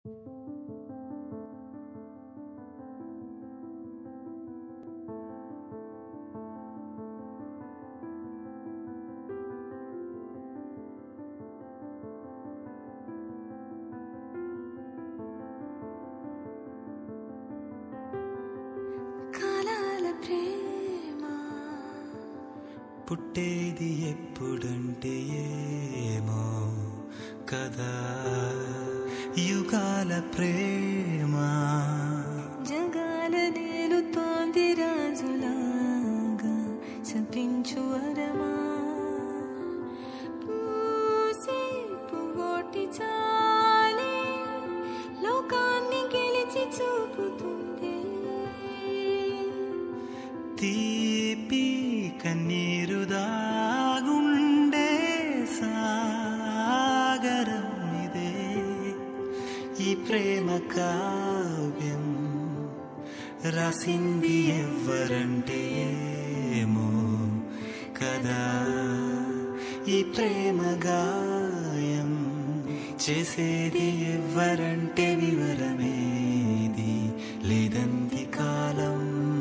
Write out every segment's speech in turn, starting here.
కాలాల ప్రేమ పుట్టేది ఎప్పుడంటే ఏమో కదా యుగాల ప్రేమ జగాల నేలుతోంది రాజులాగా చపించు వరమా పూసే పువ్వోటి చాలే లోకాన్ని గెలిచి చూపుతుంది తీపి కన్నీరు దాగుండే సాగరం ఇదే ఈ ప్రేమ కావ్యం రాసింది ఎవ్వరంటే ఏమో కదా ఈ ప్రేమ గాయం చేసేది ఎవ్వరంటే వివరమేది లేదంది కాలం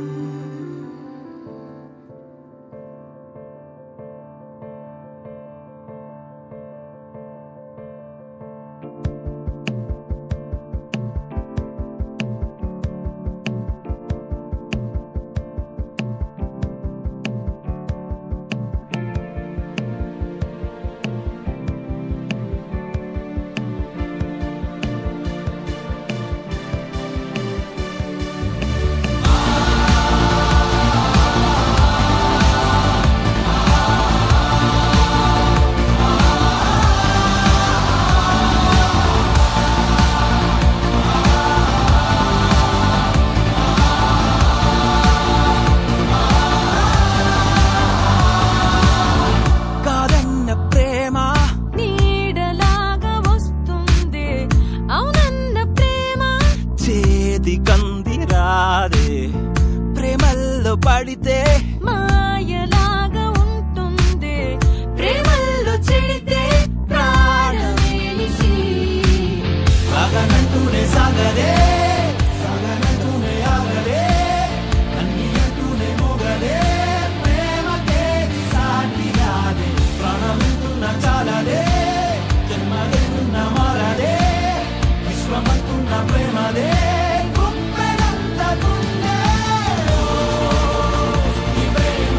కాదన్న ప్రేమ నీడలాగా వస్తుంది అవునన్న ప్రేమ చేతి కంది రాదే ప్రేమల్లో పడితే మాయలాగా ఉంటుంది ప్రేమల్లో చెడితే ప్రాణమేలిసి సాగనంటూనే సాగదే సాగనంటూనే ఆగదే అన్ని అంటూనే మోగదే ప్రేమకే సాటి రాదే ప్రాణమంటున్న చాలదే జన్మలేనున్న మారదే విశ్వమంటున్న ప్రేమదే గుప్పెడంత గుండె ఈ ప్రేమ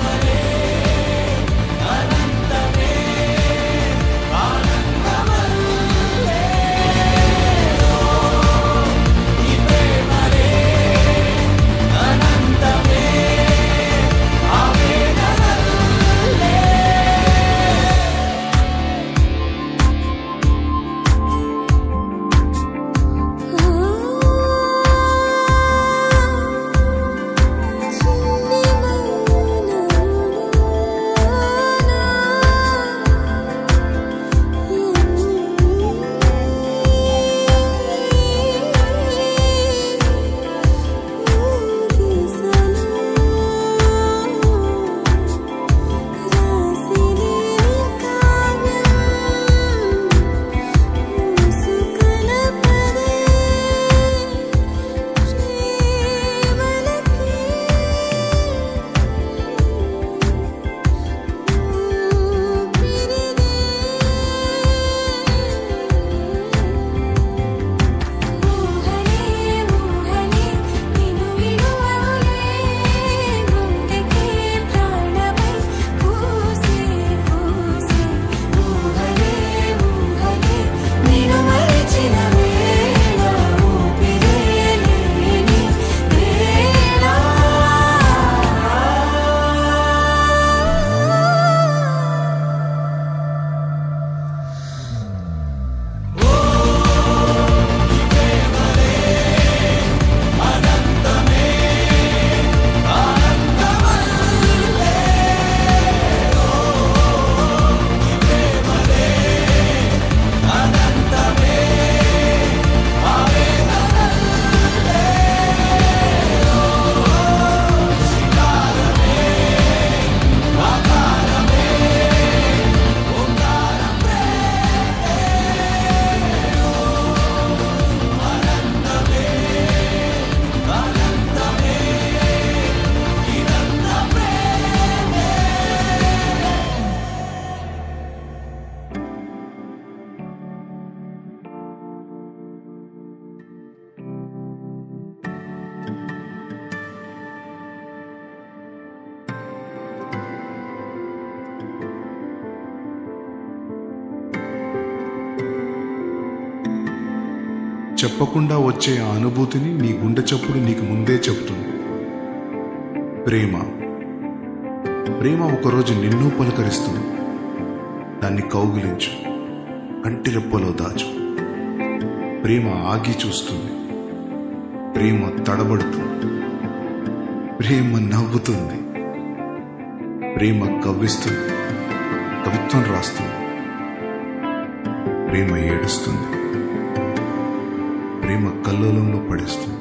చెప్పకుండా వచ్చే ఆ అనుభూతిని నీ గుండె చప్పుడు నీకు ముందే చెబుతుంది ప్రేమ ప్రేమ ఒకరోజు నిన్ను పలకరిస్తుంది దాన్ని కౌగిలించు కంటి రెప్పలో దాచు ప్రేమ ఆగి చూస్తుంది ప్రేమ తడబడుతుంది ప్రేమ నవ్వుతుంది ప్రేమ కవ్విస్తుంది కవిత్వం రాస్తుంది ప్రేమ ఏడుస్తుంది ప్రేమ కల్లోలంలో పడేస్తుంది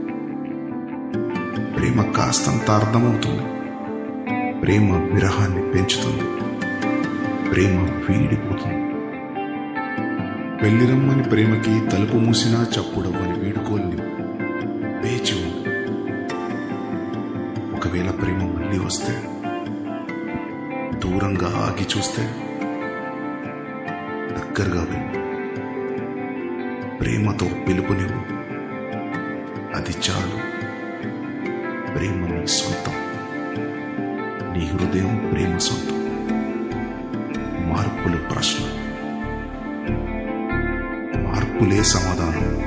ప్రేమ కాస్తంత అర్థమవుతుంది ప్రేమ విరహాన్ని పెంచుతుంది ప్రేమ వీడిపోతుంది పెళ్లిరమ్మని ప్రేమకి తలుపు మూసినా చప్పుడవ్వని వీడుకోల్ని వేచి ఉండు ఒకవేళ ప్రేమ మళ్ళీ వస్తే దూరంగా ఆగి చూస్తే దగ్గరగా వెళ్ళు ప్రేమతో పిలుపునివ్వు అది చాలు ప్రేమ నీ సొంతం నీ హృదయం ప్రేమ సొంతం మార్పులు ప్రశ్న మార్పులే సమాధానం